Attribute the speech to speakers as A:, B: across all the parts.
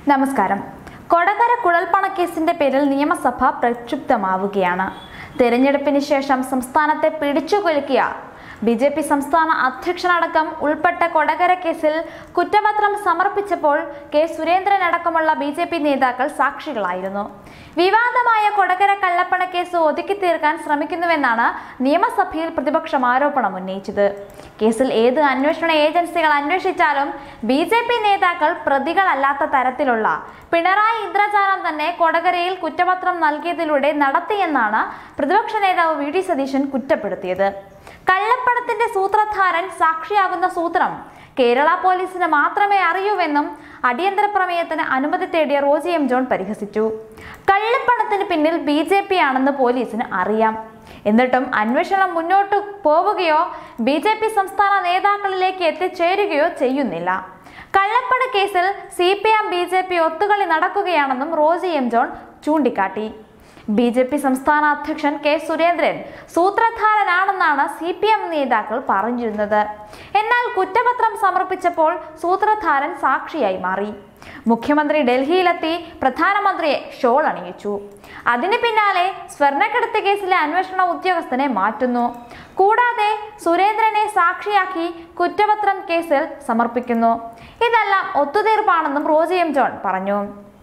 A: നമസ്കാരം കൊടകര കുഴൽപ്പണക്കേസിന്റെ പേരിൽ നിയമസഭ പ്രക്ഷുബ്ധമാവുകയാണ് തെരഞ്ഞെടുപ്പിന് ശേഷം സംസ്ഥാനത്തെ പിടിച്ചുകൊലുക്കിയ ബി ജെ പി സംസ്ഥാന അധ്യക്ഷനടക്കം ഉൾപ്പെട്ട കൊടകര കേസിൽ കുറ്റപത്രം സമർപ്പിച്ചപ്പോൾ കെ സുരേന്ദ്രൻ അടക്കമുള്ള ബി ജെ പി നേതാക്കൾ സാക്ഷികളായിരുന്നു വിവാദമായ കൊടകര കള്ളപ്പണ കേസ് ഒതുക്കി തീർക്കാൻ ശ്രമിക്കുന്നുവെന്നാണ് നിയമസഭയിൽ പ്രതിപക്ഷം ആരോപണം ഉന്നയിച്ചത് കേസിൽ ഏത് അന്വേഷണ ഏജൻസികൾ അന്വേഷിച്ചാലും ബി ജെ പി നേതാക്കൾ പ്രതികളല്ലാത്ത തരത്തിലുള്ള പിണറായി ഇന്ദ്രജാലം തന്നെ കൊടകരയിൽ കുറ്റപത്രം നൽകിയതിലൂടെ നടത്തിയെന്നാണ് പ്രതിപക്ഷ നേതാവ് വി ഡി സതീശൻ കുറ്റപ്പെടുത്തിയത് കള്ളപ്പണത്തിന്റെ സൂത്രധാരൻ സാക്ഷിയാകുന്ന സൂത്രം കേരള പോലീസിന് മാത്രമേ അറിയൂവെന്നും അടിയന്തര പ്രമേയത്തിന് അനുമതി തേടിയ റോജി എം ജോൺ പരിഹസിച്ചു കള്ളപ്പണത്തിന് പിന്നിൽ ബി ജെ പി ആണെന്ന് പോലീസിന് അറിയാം എന്നിട്ടും അന്വേഷണം മുന്നോട്ട് പോവുകയോ ബി ജെ പി സംസ്ഥാന നേതാക്കളിലേക്ക് എത്തിച്ചേരുകയോ ചെയ്യുന്നില്ല കള്ളപ്പണ കേസിൽ C P M B J P ഒത്തുകളി നടക്കുകയാണെന്നും റോജി എം ജോൺ ചൂണ്ടിക്കാട്ടി ബി ജെ പി സംസ്ഥാന അധ്യക്ഷൻ കെ സുരേന്ദ്രൻ സൂത്രധാരനാണെന്നാണ് സി പി എം നേതാക്കൾ പറഞ്ഞിരുന്നത് എന്നാൽ കുറ്റപത്രം സമർപ്പിച്ചപ്പോൾ സൂത്രധാരൻ സാക്ഷിയായി മാറി മുഖ്യമന്ത്രി ഡൽഹിയിലെത്തി പ്രധാനമന്ത്രിയെ ഷോൾ അണിയിച്ചു അതിന് പിന്നാലെ സ്വർണ്ണക്കടത്ത് കേസിലെ അന്വേഷണ ഉദ്യോഗസ്ഥനെ മാറ്റുന്നു കൂടാതെ സുരേന്ദ്രനെ സാക്ഷിയാക്കി കുറ്റപത്രം കേസിൽ സമർപ്പിക്കുന്നു ഇതെല്ലാം ഒത്തുതീർപ്പാണെന്നും റോജി എം ജോൺ പറഞ്ഞു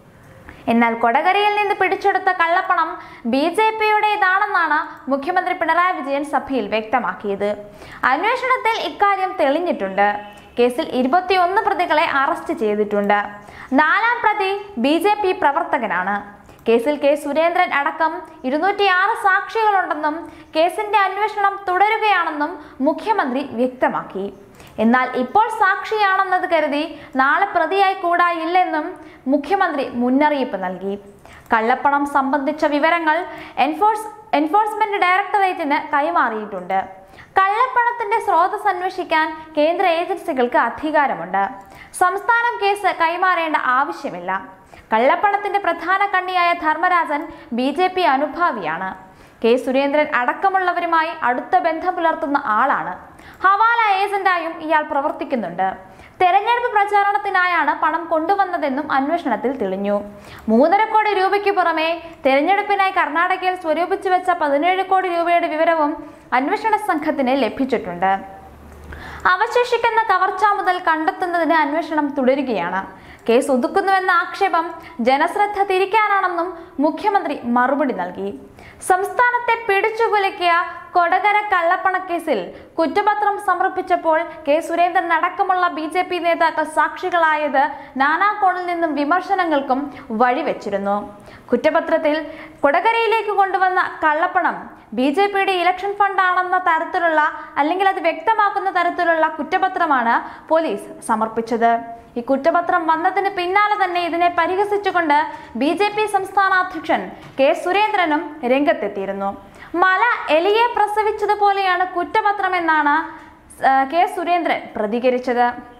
A: എന്നാൽ കൊടകരയിൽ നിന്ന് പിടിച്ചെടുത്ത കള്ളപ്പണം ബി ജെ പിയുടേതാണെന്നാണ് മുഖ്യമന്ത്രി പിണറായി വിജയൻ സഭയിൽ വ്യക്തമാക്കിയത് അന്വേഷണത്തിൽ ഇക്കാര്യം തെളിഞ്ഞിട്ടുണ്ട് കേസിൽ ഇരുപത്തിയൊന്ന് പ്രതികളെ അറസ്റ്റ് ചെയ്തിട്ടുണ്ട് നാലാം പ്രതി ബി ജെ പി പ്രവർത്തകനാണ് കേസിൽ കെ സുരേന്ദ്രൻ അടക്കം ഇരുന്നൂറ്റിയാറ് സാക്ഷികളുണ്ടെന്നും കേസിന്റെ അന്വേഷണം തുടരുകയാണെന്നും മുഖ്യമന്ത്രി വ്യക്തമാക്കി എന്നാൽ ഇപ്പോൾ സാക്ഷിയാണെന്നത് കരുതി നാളെ പ്രതിയായി കൂടായില്ലെന്നും മുഖ്യമന്ത്രി മുന്നറിയിപ്പ് നൽകി കള്ളപ്പണം സംബന്ധിച്ച വിവരങ്ങൾ എൻഫോഴ്സ് എൻഫോഴ്സ്മെന്റ് ഡയറക്ടറേറ്റിന് കൈമാറിയിട്ടുണ്ട് കള്ളപ്പണത്തിന്റെ സ്രോതസ് അന്വേഷിക്കാൻ കേന്ദ്ര ഏജൻസികൾക്ക് അധികാരമുണ്ട് സംസ്ഥാനം കേസ് കൈമാറേണ്ട ആവശ്യമില്ല കള്ളപ്പണത്തിന്റെ പ്രധാന കണ്ണിയായ ധർമ്മരാജൻ ബി ജെ പി അനുഭാവിയാണ് കെ സുരേന്ദ്രൻ അടക്കമുള്ളവരുമായി അടുത്ത ബന്ധം പുലർത്തുന്ന ആളാണ് ഹവാല ഏജന്റായും ഇയാൾ പ്രവർത്തിക്കുന്നുണ്ട് തെരഞ്ഞെടുപ്പ് പ്രചാരണത്തിനായാണ് പണം കൊണ്ടുവന്നതെന്നും അന്വേഷണത്തിൽ തെളിഞ്ഞു മൂന്നര കോടി രൂപയ്ക്ക് പുറമെ തെരഞ്ഞെടുപ്പിനായി കർണാടകയിൽ സ്വരൂപിച്ചു വെച്ച പതിനേഴ് കോടി രൂപയുടെ വിവരവും അന്വേഷണ സംഘത്തിന് ലഭിച്ചിട്ടുണ്ട് അവശേഷിക്കുന്ന കവർച്ച മുതൽ കണ്ടെത്തുന്നതിന് അന്വേഷണം തുടരുകയാണ് കേസ് ഒതുക്കുന്നുവെന്ന ആക്ഷേപം ജനശ്രദ്ധ തിരിക്കാനാണെന്നും മുഖ്യമന്ത്രി മറുപടി നൽകി സംസ്ഥാനത്തെ പിടിച്ചുകുലുക്കിയ കൊടകര കള്ളപ്പണക്കേസിൽ കുറ്റപത്രം സമർപ്പിച്ചപ്പോൾ കെ സുരേന്ദ്രൻ അടക്കമുള്ള ബി ജെ പി നേതാക്കൾ സാക്ഷികളായത് നാനാകോണിൽ നിന്നും വിമർശനങ്ങൾക്കും വഴിവെച്ചിരുന്നു കുറ്റപത്രത്തിൽ കൊടകരയിലേക്ക് കൊണ്ടുവന്ന കള്ളപ്പണം ബി ജെ പിയുടെ ഇലക്ഷൻ ഫണ്ടാണെന്ന തരത്തിലുള്ള അല്ലെങ്കിൽ അത് വ്യക്തമാക്കുന്ന തരത്തിലുള്ള കുറ്റപത്രമാണ് പോലീസ് സമർപ്പിച്ചത് ഈ കുറ്റപത്രം വന്നതിന് പിന്നാലെ തന്നെ ഇതിനെ പരിഹസിച്ചുകൊണ്ട് ബി ജെ പി സംസ്ഥാന അധ്യക്ഷൻ കെ സുരേന്ദ്രനും രംഗത്തെത്തിയിരുന്നു മല എലിയെ പ്രസവിച്ചതുപോലെയാണ് കുറ്റപത്രമെന്നാണ് ആ, കെ സുരേന്ദ്രൻ പ്രതികരിച്ചത്